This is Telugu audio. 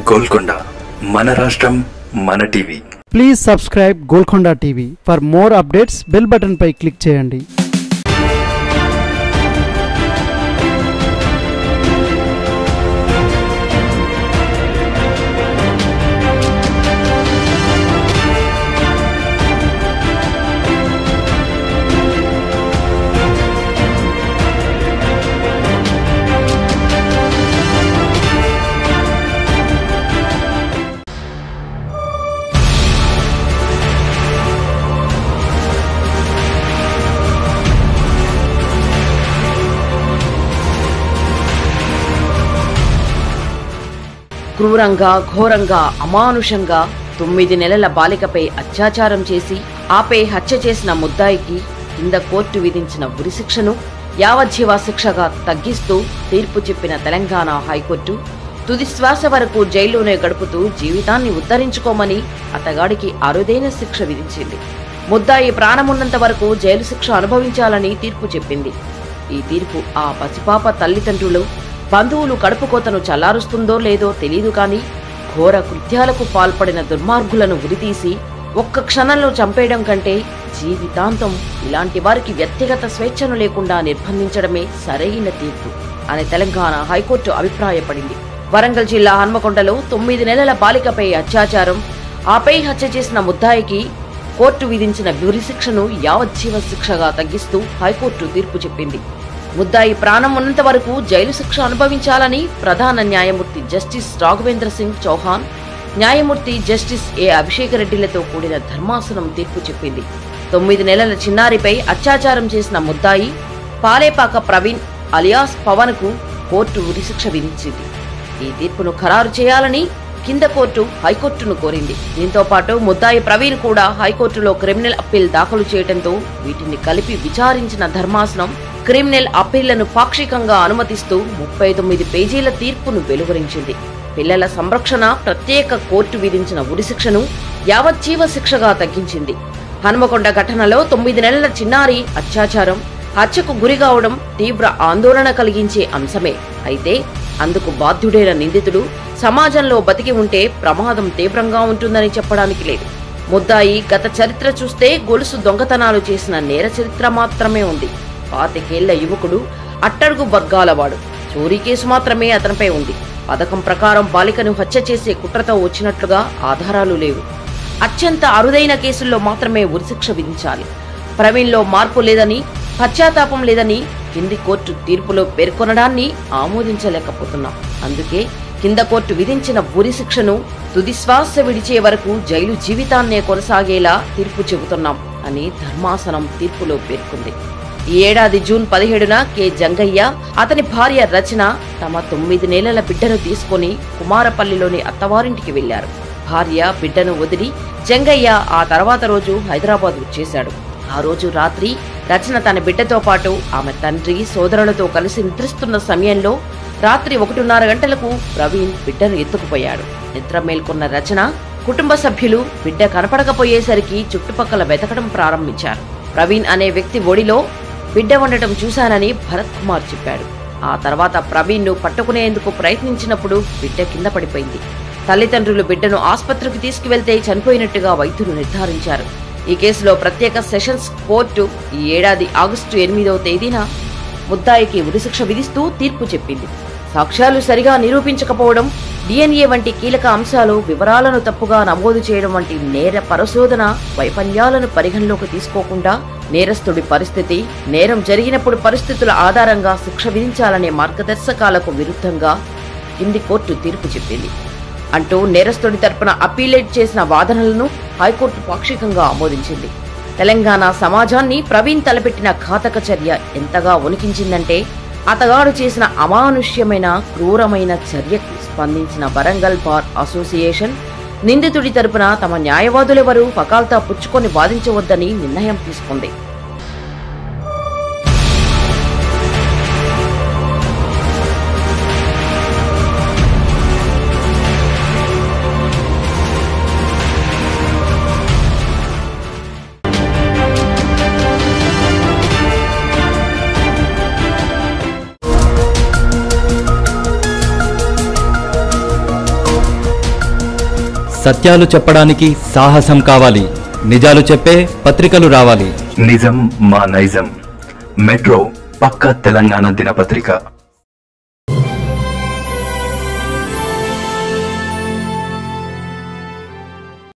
గోల్కొండ మన రాష్ట్రం మన TV please subscribe Golconda TV for more updates bell button పై క్లిక్ చేయండి క్రూరంగా ఘోరంగా అమానుషంగా తొమ్మిది నెలల బాలికపై అత్యాచారం చేసి ఆపై హత్య చేసిన ముద్దాయికి కింద కోర్టు విధించిన ఉరిశిక్షను యావజ్జీవ శిక్షగా తగ్గిస్తూ తీర్పు చెప్పిన తెలంగాణ హైకోర్టు తుది శ్వాస వరకు జైల్లోనే గడుపుతూ జీవితాన్ని ఉద్ధరించుకోమని అతగాడికి అరుదైన శిక్ష విధించింది ముద్దాయి ప్రాణమున్నంత వరకు జైలు శిక్ష అనుభవించాలని తీర్పు చెప్పింది ఈ తీర్పు ఆ పసిపాప తల్లిదండ్రులు బంధువులు కడుపు కోతను చల్లారుస్తుందో లేదో తెలియదు కాని ఘోర కృత్యాలకు పాల్పడిన దుర్మార్గులను ఉరితీసి ఒక్క క్షణంలో చంపేయడం కంటే జీవితాంతం ఇలాంటి వారికి వ్యక్తిగత స్వేచ్ఛను లేకుండా నిర్బంధించడమే సరైన తీర్పు అని తెలంగాణ హైకోర్టు అభిప్రాయపడింది వరంగల్ జిల్లా హన్మకొండలో తొమ్మిది నెలల బాలికపై అత్యాచారం ఆపై హత్య చేసిన ముద్దాయికి కోర్టు విధించిన ఉరిశిక్షను యావజ్జీవ శిక్షగా తగ్గిస్తూ హైకోర్టు తీర్పు చెప్పింది ముద్దాయి ప్రాణం ఉన్నంత వరకు జైలు శిక్ష అనుభవించాలని ప్రధాన న్యాయమూర్తి జస్టిస్ రాఘవేంద్ర సింగ్ చౌహాన్ న్యాయమూర్తి జస్టిస్ ఏ అభిషేక్ రెడ్డిలతో కూడిన ధర్మాసనం తీర్పు చెప్పింది తొమ్మిది నెలల చిన్నారిపై అత్యాచారం చేసిన ముద్దాయి పాలేపాక ప్రవీణ్ అలియాస్ పవన్ కు కోర్టు ఉరిశిక్ష విధించింది ఈ తీర్పును ఖరారు చేయాలని కింద కోర్టు హైకోర్టును కోరింది దీంతో పాటు ముద్దాయి ప్రవీణ్ కూడా హైకోర్టులో క్రిమినల్ అప్పీల్ దాఖలు చేయడంతో వీటిని కలిపి విచారించిన ధర్మాసనం క్రిమినల్ అప్పీళ్లను పాక్షికంగా అనుమతిస్తూ ముప్పై తొమ్మిది పేజీల తీర్పును వెలువరించింది పిల్లల సంరక్షణ ప్రత్యేక కోర్టు విధించిన ఉరిశిక్షను యావజ్జీవ శిక్షగా తగ్గించింది హనుమకొండ ఘటనలో తొమ్మిది నెలల చిన్నారి అత్యాచారం హత్యకు గురి కావడం తీవ్ర ఆందోళన కలిగించే అంశమే అయితే అందుకు బాధ్యుడైన నిందితుడు సమాజంలో బతికి ఉంటే ప్రమాదం తీవ్రంగా ఉంటుందని చెప్పడానికి లేదు ముద్దాయి గత చరిత్ర చూస్తే గొలుసు దొంగతనాలు చేసిన నేర చరిత్ర మాత్రమే ఉంది పాతికేళ్ల యువకుడు అట్టడుగు వర్గాలవాడు చోరీ కేసు మాత్రమే అతనిపై ఉంది పథకం ప్రకారం బాలికను హత్య చేసే కుట్రతో వచ్చినట్లుగా ఆధారాలు లేవు అత్యంత అరుదైన కేసుల్లో మాత్రమే ఉరిశిక్ష విధించాలి ప్రవీణ్లో మార్పు లేదని పశ్చాత్తాపం లేదని కింది కోర్టు తీర్పులో పేర్కొనడాన్ని ఆమోదించలేకపోతున్నాం అందుకే కింద కోర్టు విధించిన ఉరి శిక్షను తుది శ్వాస విడిచే వరకు జైలు జీవితాన్నే కొనసాగేలా తీర్పు చెబుతున్నాం అని ధర్మాసనం తీర్పులో పేర్కొంది ఈ ఏడాది జూన్ పదిహేడున కె జంగయ్య అతని భార్య రచన తమ తొమ్మిది నెలల బిడ్డను తీసుకొని కుమారపల్లిలోని అత్తవారింటికి వెళ్లారు భార్య బిడ్డను వదిలి జంగయ్య ఆ తర్వాత రోజు హైదరాబాద్ వచ్చేశాడు ఆ రోజు రాత్రి రచన తన బిడ్డతో పాటు ఆమె తండ్రి సోదరులతో కలిసి నిద్రిస్తున్న సమయంలో రాత్రి ఒకటిన్నర గంటలకు ప్రవీణ్ బిడ్డను ఎత్తుకుపోయాడు నిద్ర మేల్కొన్న రచన కుటుంబ సభ్యులు బిడ్డ కనపడకపోయేసరికి చుట్టుపక్కల వెతకడం ప్రారంభించారు ప్రవీణ్ అనే వ్యక్తి ఒడిలో బిడ్డ ఉండటం చూశానని భరత్ కుమార్ చెప్పాడు ఆ తర్వాత ప్రవీణ్ ను పట్టుకునేందుకు ప్రయత్నించినప్పుడు బిడ్డ కింద పడిపోయింది తల్లిదండ్రులు బిడ్డను ఆసుపత్రికి తీసుకువెళ్తే చనిపోయినట్టుగా వైద్యులు నిర్ధారించారు ఈ కేసులో ప్రత్యేక సెషన్స్ కోర్టు ఈ ఏడాది ఆగస్టు ఎనిమిదవ తేదీన ముద్దాయికి ఉరిశిక్ష విధిస్తూ తీర్పు చెప్పింది సాక్ష్యాలు సరిగా నిరూపించకపోవడం డిఎన్ఏ వంటి కీలక అంశాలు వివరాలను తప్పుగా నమోదు చేయడం వంటి నేర పరిశోధన వైఫల్యాలను పరిగణలోకి తీసుకోకుండా నేరస్తుడి పరిస్థితి నేరం జరిగినప్పుడు పరిస్థితుల ఆధారంగా శిక్ష విధించాలనే మార్గదర్శకాలకు విరుద్ధంగా కింది కోర్టు తీర్పు చెప్పింది అంటూ నేరస్తుడి తరపున అప్పీలేట్ చేసిన వాదనలను హైకోర్టు పాక్షికంగా ఆమోదించింది తెలంగాణ సమాజాన్ని ప్రవీణ్ తలపెట్టిన ఘాతక చర్య ఎంతగా వణికించిందంటే అతగాడు చేసిన అమానుష్యమైన క్రూరమైన చర్యకు స్పందించిన వరంగల్ బార్ అసోసియేషన్ నిందితుడి తరపున తమ న్యాయవాదులెవరూ ఫకాల్తా పుచ్చుకొని వాదించవద్దని నిర్ణయం తీసుకుంది సత్యాలు చెప్పడానికి సాహసం కావాలి నిజాలు చెప్పే పత్రికలు రావాలి నిజం మా నైజం మెట్రో పక్క తెలంగాణ దినపత్రిక